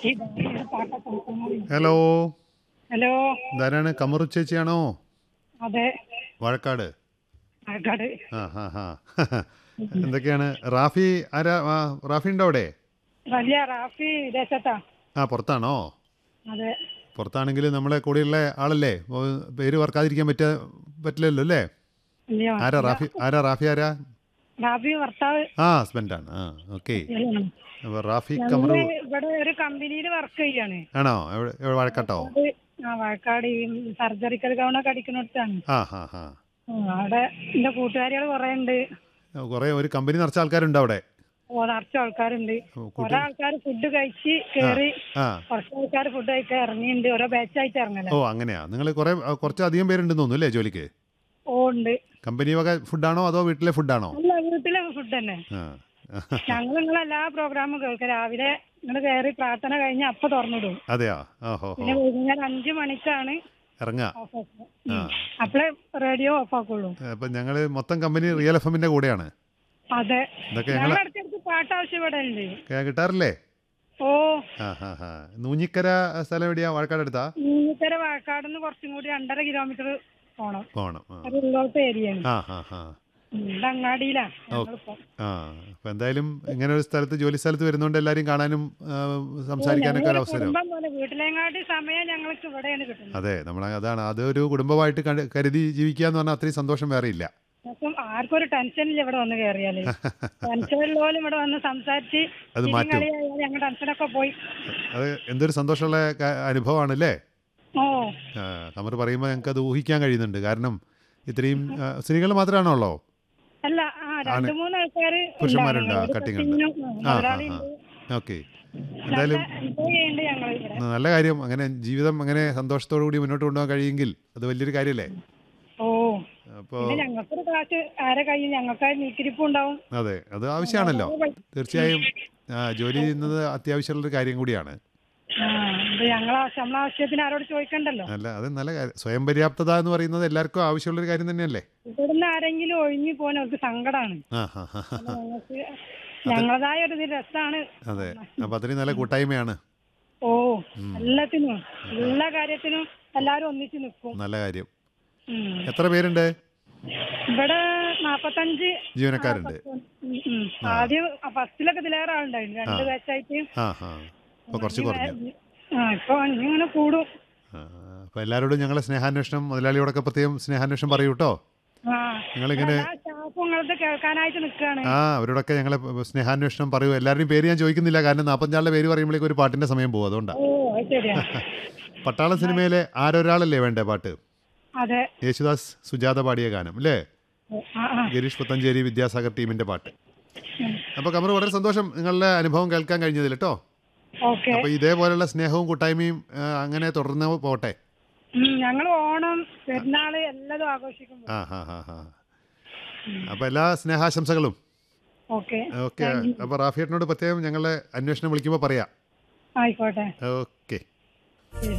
Hello hello ഇതാരാണ് കമറു ചേച്ചിയാണോ അതെ വാഴക്കാട് ആൾക്കാട് ആ ഹാ ഹാ എന്തൊക്കെയാണ് റാഫി ആരാ ആ, റാഫി ഉണ്ടോ അവിടെ വലിയ റാഫി വിദേശത്താ ആ പുറത്താണോ അതെ പുറത്താണെങ്കിൽ നമ്മളെ കൂടെയുള്ള ആളല്ലേ ഓ, പേര് വർക്കാതിരിക്കാൻ പറ്റ പറ്റില്ലല്ലോ അല്ലേ ഇല്ലയോ? ആരാ റാഫി ആരാ റാഫി ആരാ റാഫി ഭർത്താവ് ആ ഹസ്ബൻഡാണ് ആ ഓക്കെ ഇതാണ്. അപ്പോൾ റാഫി കമറു ഞങ്ങള് ഇവിടെ ഒരു കമ്പനിയിൽ വർക്ക് ചെയ്യാണ് ആണോ എവിടെ എവിടെ വാഴക്കാട്ടോ അത് ആ വാഴക്കാട് ഈ സർജറിക്കൽ ഗൗണൊക്കെ അടിക്കുന്നിടത്താണ് ആ ഹാ ഹാ അവിടെ എന്റെ കൂട്ടുകാരികൾ കുറെ ഉണ്ട് കുറേ ഒരു കമ്പനി നിറച്ച ആൾക്കാരുണ്ട് അവിടെ ഓ, നിറച്ച ആൾക്കാരുണ്ട് ഓ, കൂട്ടി- കുറെ ആൾക്കാർ ഫുഡ് കഴിച്ച് കേറി ആ കുറച്ച് ആൾക്കാർ ഫുഡ് കഴിക്കാൻ ഇറങ്ങിയിട്ടുണ്ട് ഓരോ ബാച്ചായിട്ട് ഇറങ്ങല ഓ അങ്ങനെയാ നിങ്ങൾ കുറേ കുറച്ച് അധികം പേരുണ്ടെന്ന് തോന്നുന്നു അല്ലേ ജോലിക്ക് ഓ ഉണ്ട് കമ്പനി വക ഫുഡാണോ അതോ വീട്ടിലെ ഫുഡാണോ അല്ല വീട്ടിലെ ഫുഡ് തന്നെ ആ ഞങ്ങൾ നിങ്ങളെ എല്ലാ പ്രോഗ്രാമും കേൾക്കാം രാവിലെ നിങ്ങൾ കയറി പ്രാർത്ഥന കഴിഞ്ഞ് അപ്പൊ തുറന്നിടും അതെയോ ഓഹോ ഹോ പിന്നെ വൈകുന്നേരം അഞ്ചു മണിക്കാണ് ഇറങ്ങാ ഓഫ് ആക്കുക ആ അപ്പളേ റേഡിയോ ഓഫ് ആക്കുള്ളൂ അപ്പം ഞങ്ങൾ മൊത്തം കമ്പനി റിയൽ എഫ് എമ്മിൻ്റെ കൂടെയാണ് അതെ ഇതൊക്കെ ഞങ്ങൾ ഞങ്ങൾ ഇടയ്ക്കിടയ്ക്ക് പാട്ട് ആവശ്യപ്പെടലുണ്ട് കിട്ടാറില്ലേ ഓ ആ ഹാ ഹാ നൂഞ്ഞിക്കര സ്ഥലം എവിടെയാ വാഴക്കാട് അടുത്താ മൂന്നിക്കര വാഴക്കാട് നിന്ന് കുറച്ചും കൂടി രണ്ടര കിലോമീറ്റർ പോണം പോണം ആ ഒരു ഉള്ളോട്ട് ഏരിയയാണ് ആ ഹാ ഹാ ഇവിടെ അങ്ങാടിയിലാ ഞങ്ങളിപ്പോ ആ അപ്പം എന്തായാലും ഇങ്ങനെ ഒരു സ്ഥലത്ത് ജോലി സ്ഥലത്ത് വരുന്നതുകൊണ്ട് എല്ലാവരും കാണാനും ആ, സംസാരിക്കാനൊക്കെ ഒരു ഞങ്ങളൊരു അവസരം കുടുംബം പോലെ വീട്ടിലെങ്ങാട്ടി സമയം ഞങ്ങൾക്ക് ഇവിടെയാണ് കിട്ടുന്നത് അതെ നമ്മൾ അതാണ് അതൊരു കുടുംബമായിട്ട് കണ്ട്- കരുതി ജീവിക്കുക എന്ന് പറഞ്ഞാൽ അത്രയും സന്തോഷം വേറെ ഇല്ല അപ്പം ആർക്കും ഒരു ടെൻഷൻ ഇല്ല ഇവിടെ വന്ന് കയറിയാല് ടെൻഷൻ ഉള്ളവരും ഇവിടെ വന്ന് സംസാരിച്ച് അത് ചിരിയും മാറ്റും. കളിയായാൽ ഞങ്ങളുടെ ടെൻഷനൊക്കെ പോയി അത് എന്തൊരു സന്തോഷമുള്ള ക- അനുഭവമാണല്ലേ ഓ നമ്മൾ പറയുമ്പോൾ ഞങ്ങൾക്ക് അത് ഊഹിക്കാൻ കഴിയുന്നുണ്ട് കാരണം ഇത്രയും ആ, സ്ത്രീകൾ മാത്രമാണോ ഉള്ളോ അല്ല ആ രണ്ടു മൂന്ന് ആൾക്കാര് പുരുഷന്മാരുണ്ട്, ആ, cutting ഉണ്ട്. ആ ആ മുതലാളി ആ ഉണ്ട് ഓക്കെ എന്തായാലും എൻജോയ് ചെയ്യുന്നുണ്ട് ഞങ്ങൾ ഇവിടെ നല്ല കാര്യം അങ്ങനെ ജീവിതം അങ്ങനെ സന്തോഷത്തോടു കൂടി മുന്നോട്ട് കൊണ്ടുപോകാൻ കഴിയുമെങ്കിൽ അത് വലിയൊരു കാര്യമല്ലേ ഓ അപ്പോൾ പിന്നെ ഞങ്ങൾക്കൊരു കാശ് ആരെ കയ്യിൽ ഞങ്ങൾക്കായി നീക്കിരിപ്പും ഉണ്ടാവും അതെ അത് ആവശ്യമാണല്ലോ തീർച്ചയായും ആ, ജോലി ചെയ്യുന്നത് അത്യാവശ്യമുള്ളൊരു കാര്യം കൂടിയാണ് ആ ഇത് ഞങ്ങളെ ആവശ്യം നമ്മളെ ആവശ്യത്തിന് ആരോട് ചോദിക്കണ്ടല്ലോ അല്ല അത് നല്ല കാര്യം സ്വയം പര്യാപ്തത എന്ന് പറയുന്നത് എല്ലാവർക്കും ആവശ്യമുള്ളൊരു കാര്യം തന്നെയല്ലേ ഇവിടുന്ന് ആരെങ്കിലും ഒഴിഞ്ഞു പോകാൻ അവർക്ക് സങ്കടമാണ് ആ ഹാ ഹാ ഹാ. ഞങ്ങൾക്ക് ഞങ്ങളതായ ഒരു ഇത് രസമാണ് അതെ അപ്പം അത്രയും നല്ല കൂട്ടായ്മയാണ് ഓ എല്ലാത്തിനും എല്ലാ കാര്യത്തിനും എല്ലാരും ഒന്നിച്ച് നിൽക്കും നല്ല കാര്യം ഉം. എത്ര പേരുണ്ട് ഇവിടെ നാപ്പത്തഞ്ച് ജീവനക്കാരുണ്ട് ഉം, ഉം. ആദ്യം ഫസ്റ്റിലൊക്കെ ഇതിലേറെ ആളുണ്ടായിരുന്നു രണ്ട് ബാച്ചായിട്ട് ആ ഹാ അപ്പോൾ കുറച്ച് കുറഞ്ഞു ആ ഇപ്പൊ ഇങ്ങനെ കൂടും അപ്പോൾ എല്ലാവരോടും ഞങ്ങളെ സ്നേഹാന്വേഷണം മുതലാളിയോടൊക്കെ പ്രത്യേകം സ്നേഹാന്വേഷണം പറയൂ കേട്ടോ ആ നിങ്ങളിങ്ങനെ എല്ലാ സ്റ്റാഫും നിങ്ങളത് കേൾക്കാനായിട്ട് നിൽക്കാണ് ആ അവരോടൊക്കെ ഞങ്ങളെ സ്നേഹാന്വേഷണം പറയൂ എല്ലാവരുടെയും പേര് ഞാൻ ചോദിക്കുന്നില്ല കാരണം നാൽപ്പഞ്ചാളുടെ പേര് പറയുമ്പോഴേക്കും ഒരു പാട്ടിൻ്റെ സമയം പോകും അതുകൊണ്ടാണ് ഓ അത് ശരിയാ പട്ടാളം സിനിമയിലെ ആരൊരാളല്ലേ വേണ്ടേ പാട്ട് അതെ യേശുദാസ് സുജാത പാടിയ ഗാനം അല്ലേ ആ ആ ഗിരീഷ് പുത്തഞ്ചേരി വിദ്യാസാഗർ ടീമിന്റെ പാട്ട് ഉം. അപ്പോൾ കമർ വളരെ സന്തോഷം നിങ്ങളുടെ അനുഭവം കേൾക്കാൻ കഴിഞ്ഞതിൽ കേട്ടോ ഓക്കെ അപ്പോൾ ഇതേപോലെയുള്ള സ്നേഹവും കൂട്ടായ്മയും ആ, അങ്ങനെ തുടർന്ന് പോട്ടെ ഞങ്ങൾ ഓണം പെരുന്നാള് എല്ലാതും ആഘോഷിക്കും ആ ഹാ ഹാ ഹാ അപ്പോൾ എല്ലാ സ്നേഹാശംസകളും ഓക്കെ ഓക്കെ അപ്പോൾ റാഫിയേട്ടനോട് പ്രത്യേകം ഞങ്ങളെ അന്വേഷണം വിളിക്കുമ്പോൾ പറയാം ആയിക്കോട്ടെ ഓക്കെ